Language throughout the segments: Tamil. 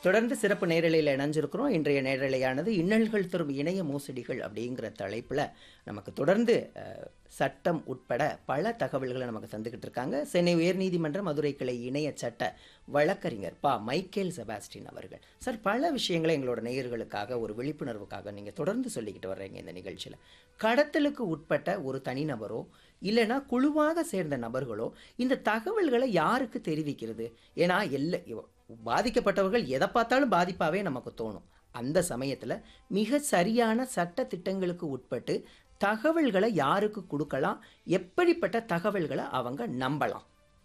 தொடர்ந்து சிறப்பு நேரலையில் இணைஞ்சிருக்கிறோம் இன்றைய நேரலையானது இன்னல்கள் தரும் இணைய மோசடிகள் அப்படிங்கிற தலைப்பில் நமக்கு தொடர்ந்து அஹ், சட்டம் உட்பட பல தகவல்களை நமக்கு தந்துக்கிட்டு இருக்காங்க சென்னை உயர்நீதிமன்ற மதுரை கிளை இணைய சட்ட வழக்கறிஞர் பா மைக்கேல் செபாஸ்டின் அவர்கள் சார் பல விஷயங்களை எங்களோட நேயர்களுக்காக ஒரு விழிப்புணர்வுக்காக நீங்கள் தொடர்ந்து சொல்லிக்கிட்டு வர்றீங்க இந்த நிகழ்ச்சியில் கடத்தலுக்கு உட்பட்ட ஒரு தனிநபரோ இல்லைன்னா குழுவாக சேர்ந்த நபர்களோ இந்த தகவல்களை யாருக்கு தெரிவிக்கிறது ஏன்னா எல்லா பாதிக்கப்பட்டவர்கள் எதை பார்த்தாலும் பாதிப்பாகவே நமக்கு தோணும் அந்த சமயத்தில் மிக சரியான சட்ட திட்டங்களுக்கு உட்பட்டு தகவல்களை யாருக்கு கொடுக்கலாம் எப்படிப்பட்ட தகவல்களை அவங்க நம்பலாம்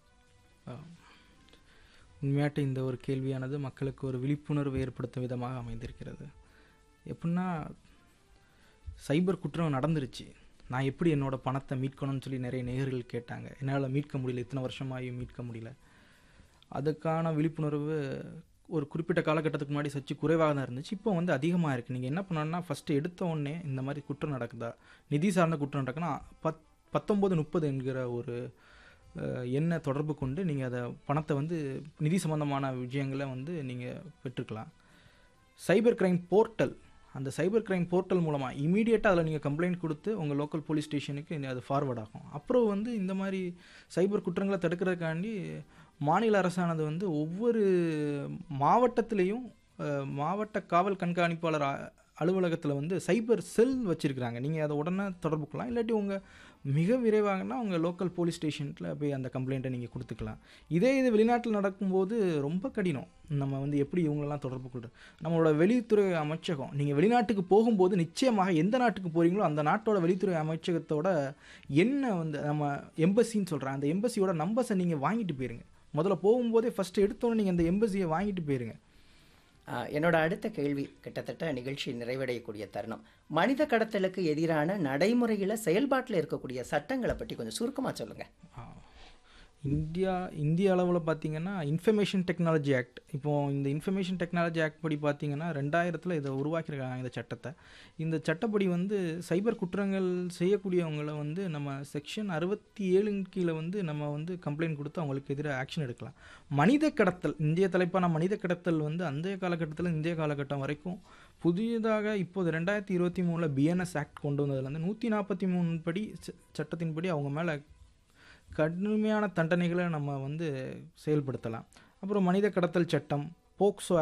உண்மையாட்டு இந்த ஒரு கேள்வியானது மக்களுக்கு ஒரு விழிப்புணர்வு ஏற்படுத்தும் விதமாக அமைந்திருக்கிறது எப்படின்னா சைபர் குற்றம் நடந்துருச்சு நான் எப்படி என்னோட பணத்தை மீட்கணும்னு சொல்லி நிறைய நேயர்கள் கேட்டாங்க என்னால் மீட்க முடியல இத்தனை வருஷமாயும் மீட்க முடியல அதுக்கான விழிப்புணர்வு ஒரு குறிப்பிட்ட காலகட்டத்துக்கு முன்னாடி சற்று குறைவாக தான் இருந்துச்சு இப்போ வந்து அதிகமாக இருக்குது நீங்கள் என்ன பண்ணணும்னா ஃபஸ்ட்டு எடுத்த உடனே இந்த மாதிரி குற்றம் நடக்குதா நிதி சார்ந்த குற்றம் நடக்குன்னா பத் பத்தொம்போது முப்பது என்கிற ஒரு அஹ், எண்ணை தொடர்பு கொண்டு நீங்கள் அதை பணத்தை வந்து நிதி சம்பந்தமான விஷயங்களை வந்து நீங்கள் பெற்றுக்கலாம் சைபர் கிரைம் போர்ட்டல் அந்த சைபர் கிரைம் போர்ட்டல் மூலமாக இமீடியட்டாக அதில் நீங்கள் கம்ப்ளைண்ட் கொடுத்து உங்கள் லோக்கல் போலீஸ் ஸ்டேஷனுக்கு அது ஃபார்வர்ட் ஆகும் அப்புறம் வந்து இந்த மாதிரி சைபர் குற்றங்களை தடுக்கிறதுக்காண்டி மாநில அரசானது வந்து ஒவ்வொரு மாவட்டத்திலையும் அஹ், மாவட்ட காவல் கண்காணிப்பாளர் அ- அலுவலகத்தில் வந்து சைபர் செல் வச்சுருக்கிறாங்க நீங்கள் அதை உடனே தொடர்பு கொள்ளலாம் இல்லாட்டி உங்கள் மிக விரைவாகனா உங்கள் லோக்கல் போலீஸ் ஸ்டேஷனில் போய் அந்த கம்ப்ளைண்ட்டை நீங்கள் கொடுத்துக்கலாம் இதே இது வெளிநாட்டில் நடக்கும்போது ரொம்ப கடினம் நம்ம வந்து எப்படி இவங்களெல்லாம் தொடர்பு கொள்றது நம்மளோட வெளியுறவுத்துறை அமைச்சகம் நீங்கள் வெளிநாட்டுக்கு போகும்போது நிச்சயமாக எந்த நாட்டுக்கு போகிறீங்களோ அந்த நாட்டோட வெளியுறவுத்துறை அமைச்சகத்தோட என்ன வந்து நம்ம எம்பசின்னு சொல்கிறேன் அந்த எம்பசியோட நம்பர்ஸை நீங்கள் வாங்கிட்டு போயிருங்க முதல்ல போகும்போதே ஃபஸ்ட்டு எடுத்தோன்னே நீங்கள் அந்த எம்பசியை வாங்கிட்டு போயிருங்க ஆஹ், என்னோட அடுத்த கேள்வி கிட்டத்தட்ட நிகழ்ச்சி நிறைவடையக்கூடிய தருணம் மனித கடத்தலுக்கு எதிரான நடைமுறையில் செயல்பாட்டில் இருக்கக்கூடிய சட்டங்களை பற்றி கொஞ்சம் சுருக்கமாக சொல்லுங்கள் ஆ. இந்தியா இந்திய அளவில் பார்த்தீங்கன்னா இன்ஃபர்மேஷன் டெக்னாலஜி ஆக்ட் இப்போ இந்த இன்ஃபர்மேஷன் டெக்னாலஜி ஆக்ட் படி பார்த்தீங்கன்னா ரெண்டாயிரத்தில் இதை உருவாக்கியிருக்காங்க இந்த சட்டத்தை இந்த சட்டப்படி வந்து சைபர் குற்றங்கள் செய்யக்கூடியவங்களை வந்து நம்ம செக்ஷன் அறுபத்தி ஏழின் கீழே வந்து நம்ம வந்து கம்ப்ளைண்ட் கொடுத்து அவங்களுக்கு எதிராக ஆக்ஷன் எடுக்கலாம் மனித கடத்தல் இந்திய தலைப்பான மனித கடத்தல் வந்து அந்த காலகட்டத்தில் இந்திய காலகட்டம் வரைக்கும் புதியதாக இப்போது ரெண்டாயிரத்தி இருபத்தி மூணில் பிஎன்எஸ் ஆக்ட் கொண்டு வந்ததுலேருந்து நூற்றி நாற்பத்தி மூணு படி ச- சட்டத்தின்படி அவங்க மேலே கடுமையான தண்டனைகளை நம்ம வந்து செயல்படுத்தலாம் அப்புறம் மனித கடத்தல் சட்டம் போக்சோ